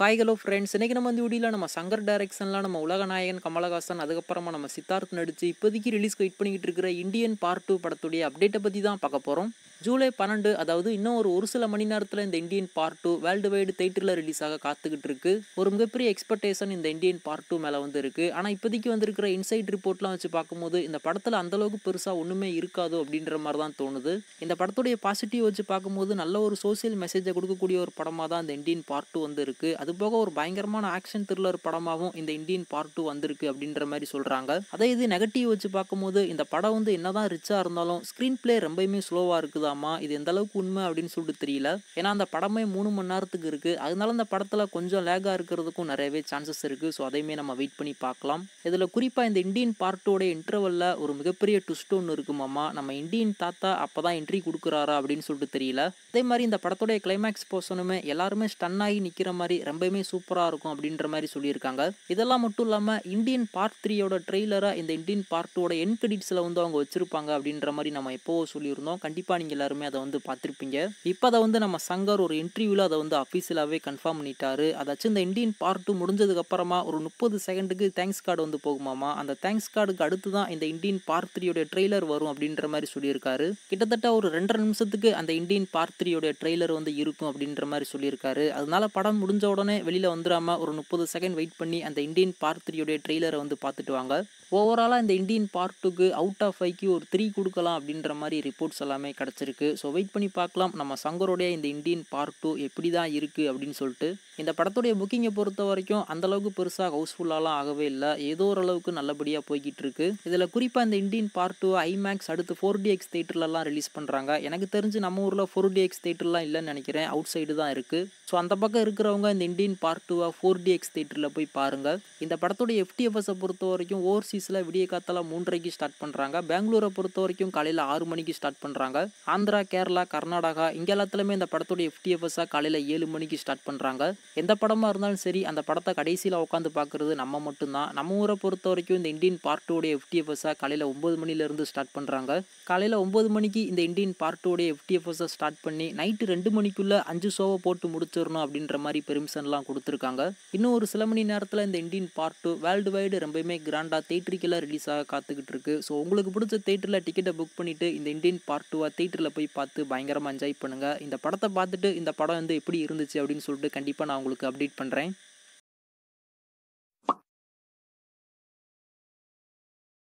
hi hello friends இன்றைக்கி நம்ம இந்த வீடியோவில் நம்ம சங்கர் டைரக்ஷனில் நம்ம உலக நாயகன் கமலஹாசன் அதுக்கப்புறமா நம்ம சித்தார்த் நடித்து இப்போதைக்கு ரிலீஸ் வெயிட் பண்ணிக்கிட்டு இருக்கிற இந்தியன் பார்ட் டூ படத்துடைய அப்டேட்டை பற்றி தான் பார்க்க போகிறோம் ஜூலை பன்னெண்டு அதாவது இன்னும் ஒரு ஒரு சில மணி நேரத்தில் இந்த Indian part two worldwide தேட்டரில் ரிலீஸ் ஆக காத்துக்கிட்டு இருக்கு ஒரு மிகப்பெரிய எக்ஸ்பெக்டேஷன் இந்த இந்தியன் பார்ட் டூ மேலே வந்து இருக்குது ஆனால் இப்போதைக்கு வந்திருக்கிற இன்சைட் ரிப்போர்ட்லாம் வச்சு பார்க்கும்போது இந்த படத்தில் அந்தளவுக்கு பெருசாக ஒன்றுமே இருக்காதோ அப்படின்ற மாதிரி தான் தோணுது இந்த படத்துடைய பாசிட்டிவ் வச்சு பார்க்கும்போது நல்ல ஒரு சோசியல் மெசேஜை கொடுக்கக்கூடிய ஒரு படமாக தான் இந்த இந்தியன் பார்ட் டூ வந்து இருக்குது அது போக ஒரு பயங்கரமான ஆக்ஷன் த்ரில்லர் படமாகவும் இந்த இந்தியன் பார்ட் டூ வந்திருக்கு அப்படின்ற மாதிரி சொல்கிறாங்க அதே இது நெகட்டிவ் வச்சு பார்க்கும்போது இந்த படம் வந்து என்னதான் ரிச்சாக இருந்தாலும் ஸ்க்ரீன் பிளே ரொம்பவுமே ஸ்லோவாக இருக்குதாமா இது எந்த அளவுக்கு உண்மை அப்படின்னு சொல்லிட்டு தெரியல ஏன்னா அந்த படமே மூணு மணி நேரத்துக்கு இருக்குது அதனால அந்த படத்தில் கொஞ்சம் லேகாக இருக்கிறதுக்கும் நிறையவே சான்சஸ் இருக்குது ஸோ அதையுமே நம்ம வெயிட் பண்ணி பார்க்கலாம் இதில் குறிப்பாக இந்த இந்தியன் பார்ட்டோட இன்டர்வலில் ஒரு மிகப்பெரிய ட்விஸ்ட் ஒன்று இருக்குமாமா நம்ம இந்தியன் தாத்தா அப்போ தான் என்ட்ரி கொடுக்குறாரா அப்படின்னு சொல்லிட்டு தெரியல அதே மாதிரி இந்த படத்தோடைய கிளைமேக்ஸ் போர்ஷனுமே எல்லாருமே ஸ்டன் ஆகி நிற்கிற மாதிரி ரொம்பவுமே சூப்பராக இருக்கும் அப்படின்ற மாதிரி சொல்லியிருக்காங்க இதெல்லாம் மட்டும் இல்லாமல் இந்தியன் பார்ட் த்ரீயோட ட்ரெய்லராக இந்த இந்தியன் பார்ட்டோட என் கிரெடிட்ஸில் வந்து அவங்க வச்சிருப்பாங்க அப்படின்ற மாதிரி நம்ம எப்போ சொல்லியிருந்தோம் கண்டிப்பாக நீங்கள் எல்லாருமே அதை வந்து பார்த்துருப்பீங்க இப்போ அதை வந்து நம்ம சங்கர் ஒரு இன்டர்வியூவில் அதை வந்து அஃபீஷியலாகவே கன்ஃபார்ம் பண்ணிட்டாரு அதாச்சும் இந்த இந்தியன் பார்ட் டூ முடிஞ்சதுக்கு அப்புறமா ஒரு முப்பது செகண்டுக்கு தேங்க்ஸ் கார்டு வந்து போகுமாமா அந்த தேங்க்ஸ் கார்டுக்கு அடுத்து தான் இந்த இந்தியன் பார்ட் த்ரீயோட ட்ரெய்லர் வரும் அப்படின்ற மாதிரி சொல்லியிருக்காரு கிட்டத்தட்ட ஒரு ரெண்டரை நிமிஷத்துக்கு அந்த இந்தியன் பார்ட் த்ரீயோட ட்ரெய்லர் வந்து இருக்கும் அப்படின்ற மாதிரி சொல்லியிருக்காரு அதனால படம் முடிஞ்ச உடனே வெளியில் வந்துடாம ஒரு முப்பது செகண்ட் வெயிட் பண்ணி அந்த இந்தியன் பார்ட் த்ரீயோட ட்ரெய்லரை வந்து பார்த்துட்டு வாங்க ஓவராலாக இந்த இந்தியன் பார்ட் டூக்கு அவுட் ஆஃப் ஃபைவ்க்கு ஒரு த்ரீ கொடுக்கலாம் அப்படின்ற மாதிரி ரிப்போர்ட்ஸ் எல்லாமே கிடச்சிருக்கு ஸோ வெயிட் பண்ணி பார்க்கலாம் நம்ம சங்கருடைய இந்த இந்தியன் பார்ட் டூ எப்படி தான் இருக்குது அப்படின்னு சொல்லிட்டு இந்த படத்துடைய புக்கிங்கை பொறுத்த வரைக்கும் அந்தளவுக்கு பெருசாக ஹவுஸ்ஃபுல்லாலாம் ஆகவே இல்லை ஏதோ ஓரளவுக்கு நல்லபடியாக போய்கிட்டு இருக்கு இதில் குறிப்பாக இந்த இந்தியன் பார்ட் டூ ஐமேக்ஸ் அடுத்து ஃபோர் டிஎக்ஸ் தேட்டர்லலாம் ரிலீஸ் பண்ணுறாங்க எனக்கு தெரிஞ்சு நம்ம ஊரில் ஃபோர் டிஎக்ஸ் தேட்டர்லாம் இல்லைன்னு நினைக்கிறேன் அவுட் சைடு தான் இருக்குது ஸோ அந்த பக்கம் இருக்கிறவங்க இந்த இந்தியன் பார்ட் டூவாக ஃபோர் டிஎக்ஸ் தேட்டரில் போய் பாருங்கள் இந்த படத்துடைய எஃப்டிஎஃப்எஸை பொறுத்த வரைக்கும் ஓவர்சீஸில் விடிய காத்தால மூன்றரைக்கு ஸ்டார்ட் பண்ணுறாங்க பெங்களூரை பொறுத்த வரைக்கும் காலையில் ஆறு மணிக்கு ஸ்டார்ட் பண்ணுறாங்க ஆந்திரா கேரளா கர்நாடகா இங்கே எல்லாத்துலேயுமே இந்த படத்துடைய எஃப்டிஎஃப்எஸ்ஸாக காலையில் ஏழு மணிக்கு ஸ்டார்ட் பண்ணுறாங்க எந்த படமாக இருந்தாலும் சரி அந்த படத்தை கடைசியில் உட்காந்து பார்க்குறது நம்ம மட்டும்தான் நம்ம ஊரை பொறுத்த வரைக்கும் இந்த இந்தியன் பார்ட்டோடைய எஃப்டிஎஃப்எஸ்ஸாக காலையில் ஒம்பது மணிலேருந்து ஸ்டார்ட் பண்ணுறாங்க காலையில் ஒம்பது மணிக்கு இந்த இந்தியன் பார்ட்டோடைய எஃப்டிஎஃப்எஸ்ஸை ஸ்டார்ட் பண்ணி நைட்டு ரெண்டு மணிக்குள்ளே அஞ்சு ஷோவை போட்டு முடிச்சிடணும் அப்படின்ற மாதிரி பெர்மிஷன்லாம் கொடுத்துருக்காங்க இன்னும் ஒரு சில மணி நேரத்தில் இந்த Indian part two worldwide ரொம்பவுமே கிராண்டாக தேட்டரிக்கெல்லாம் ரிலீஸ் ஆக காத்துக்கிட்டு இருக்கு ஸோ உங்களுக்கு பிடிச்ச தேட்டரில் டிக்கெட்டை புக் பண்ணிவிட்டு இந்த இந்தியன் பார்ட் டூவாக தேட்டரில் போய் பார்த்து பயங்கரமாக என்ஜாய் பண்ணுங்கள் இந்த படத்தை பார்த்துட்டு இந்த படம் வந்து எப்படி இருந்துச்சு அப்படின்னு சொல்லிட்டு கண்டிப்பாக நான் உங்களுக்கு அப்டேட் பண்ணுறேன்